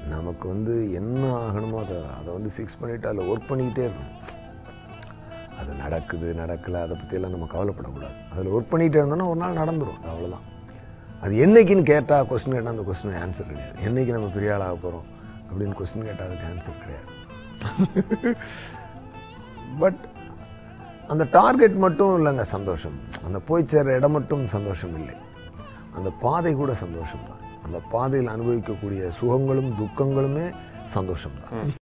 நமக்கு வந்து என்ன ஆகணுமோ அதை அதை வந்து ஃபிக்ஸ் பண்ணிவிட்டு அதில் ஒர்க் பண்ணிக்கிட்டே இருக்கணும் அது நடக்குது நடக்கலை அதை பற்றியெல்லாம் நம்ம கவலைப்படக்கூடாது அதில் ஒர்க் பண்ணிகிட்டே இருந்தோம்னா ஒரு நாள் நடந்துடும் அவ்வளோதான் அது என்னைக்குன்னு கேட்டால் கொஸ்டின் கேட்டால் அந்த கொஸ்டின் ஆன்சர் கிடையாது என்னைக்கு நம்ம பெரிய ஆளாக போகிறோம் அப்படின்னு கொஸ்டின் கேட்டால் அதுக்கு ஆன்சர் கிடையாது பட் அந்த டார்கெட் மட்டும் இல்லைங்க சந்தோஷம் அந்த போய் சேர்ற இடம் மட்டும் சந்தோஷம் இல்லை அந்த பாதை கூட சந்தோஷம் தான் அந்த பாதையில் அனுபவிக்கக்கூடிய சுகங்களும் துக்கங்களுமே சந்தோஷம் தான்